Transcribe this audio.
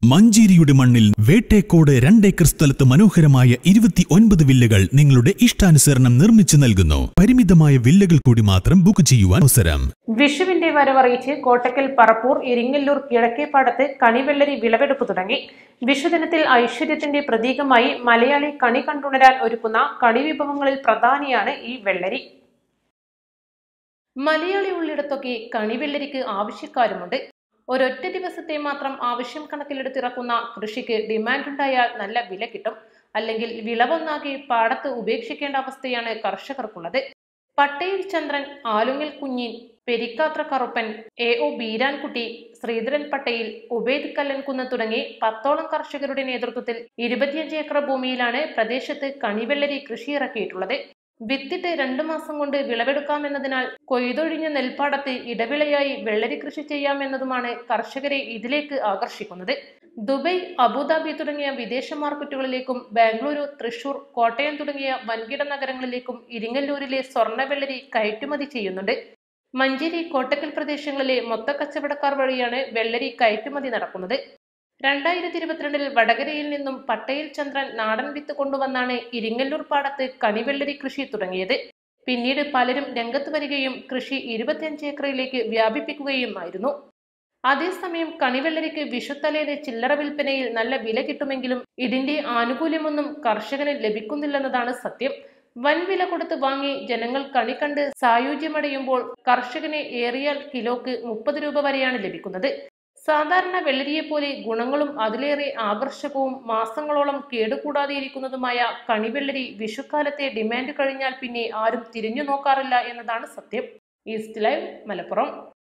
മഞ്ചേരിയുടെ മണ്ണിൽ വേട്ടേക്കോട് രണ്ടേക്കർ സ്ഥലത്ത് മനോഹരമായ ഇരുപത്തി ഒൻപത് വില്ലകൾ നിങ്ങളുടെ ഇഷ്ടാനുസരണം നിർമ്മിച്ചു നൽകുന്നു പരിമിതമായ വില്ലകൾ കൂടി മാത്രം ബുക്ക് ചെയ്യുവാൻ അവസരം വിഷുവിന്റെ വരവറിയിച്ച് കോട്ടക്കൽ പറപ്പൂർ ഇരിങ്ങല്ലൂർ കിഴക്കേപ്പാടത്ത് കണിവെള്ളരി വിളവെടുപ്പ് തുടങ്ങി വിഷുദിനത്തിൽ ഐശ്വര്യത്തിന്റെ പ്രതീകമായി മലയാളി കണി കണ്ടുണരാൻ ഒരുക്കുന്ന കണി വിഭവങ്ങളിൽ പ്രധാനിയാണ് ഈ വെള്ളരി മലയാളി ഉള്ളിടത്തൊക്കെ കണിവെള്ളരിക്ക് ആവശ്യക്കാരുമുണ്ട് ഒരൊറ്റ ദിവസത്തെ മാത്രം ആവശ്യം കണക്കിലെടുത്തിറക്കുന്ന കൃഷിക്ക് ഡിമാൻഡ് ഉണ്ടായാൽ നല്ല വില കിട്ടും അല്ലെങ്കിൽ വിളവൊന്നാകെ പാടത്ത് ഉപേക്ഷിക്കേണ്ട അവസ്ഥയാണ് കർഷകർക്കുള്ളത് പട്ടയിൽ ചന്ദ്രൻ ആലുങ്ങൽ കുഞ്ഞിൻ പെരിക്കാത്ര കറുപ്പൻ എ ഒ ബീരാൻകുട്ടി ശ്രീധരൻ പട്ടയിൽ ഉബേദ് കല്ലൻകുന്ന് തുടങ്ങി പത്തോളം കർഷകരുടെ നേതൃത്വത്തിൽ ഇരുപത്തിയഞ്ച് ഏക്കർ ഭൂമിയിലാണ് പ്രദേശത്ത് കണിവെള്ളരി കൃഷി ഇറക്കിയിട്ടുള്ളത് വിത്തിട്ട് രണ്ടു മാസം കൊണ്ട് വിളവെടുക്കാമെന്നതിനാൽ കൊയ്തൊഴിഞ്ഞ നെൽപ്പാടത്ത് ഇടവിളയായി വെള്ളരി കൃഷി ചെയ്യാമെന്നതുമാണ് കർഷകരെ ഇതിലേക്ക് ആകർഷിക്കുന്നത് ദുബൈ അബുദാബി തുടങ്ങിയ വിദേശ മാർക്കറ്റുകളിലേക്കും ബാംഗ്ലൂരു തൃശൂർ കോട്ടയം തുടങ്ങിയ വൻകിട നഗരങ്ങളിലേക്കും ഇരിങ്ങല്ലൂരിലെ സ്വർണ്ണവെള്ളരി കയറ്റുമതി ചെയ്യുന്നുണ്ട് മഞ്ചേരി കോട്ടക്കൽ പ്രദേശങ്ങളിലെ മൊത്തക്കച്ചവടക്കാർ വഴിയാണ് വെള്ളരി കയറ്റുമതി നടക്കുന്നത് രണ്ടായിരത്തി ഇരുപത്തിരണ്ടിൽ വടകരയിൽ നിന്നും പട്ടയിൽ ചന്ദ്രൻ നാടൻ വിത്ത് കൊണ്ടുവന്നാണ് ഇരിങ്ങല്ലൂർ പാടത്ത് കണിവെള്ളരി കൃഷി തുടങ്ങിയത് പിന്നീട് പലരും രംഗത്ത് വരികയും കൃഷി ഇരുപത്തിയഞ്ച് ഏക്കറിലേക്ക് വ്യാപിപ്പിക്കുകയുമായിരുന്നു അതേസമയം കണിവെള്ളരിക്ക് വിഷുത്തലേന്ന് ചില്ലറ വിൽപ്പനയിൽ നല്ല വില കിട്ടുമെങ്കിലും ഇതിന്റെ ആനുകൂല്യമൊന്നും കർഷകന് ലഭിക്കുന്നില്ലെന്നതാണ് സത്യം വൻ വില കൊടുത്ത് വാങ്ങി ജനങ്ങൾ കണി കണ്ട് സായുജ്യമടയുമ്പോൾ കർഷകന് ഏറിയാൽ കിലോക്ക് മുപ്പത് രൂപ വരെയാണ് ലഭിക്കുന്നത് സാധാരണ വെള്ളരിയെപ്പോലെ ഗുണങ്ങളും അതിലേറെ ആകർഷകവും മാസങ്ങളോളം കേടുകൂടാതെ ഇരിക്കുന്നതുമായ കണിവെള്ളരി വിഷുക്കാലത്തെ ഡിമാൻഡ് കഴിഞ്ഞാൽ പിന്നെ ആരും തിരിഞ്ഞു നോക്കാറില്ല എന്നതാണ് സത്യം ഈസ്റ്റ് ലൈവ് മലപ്പുറം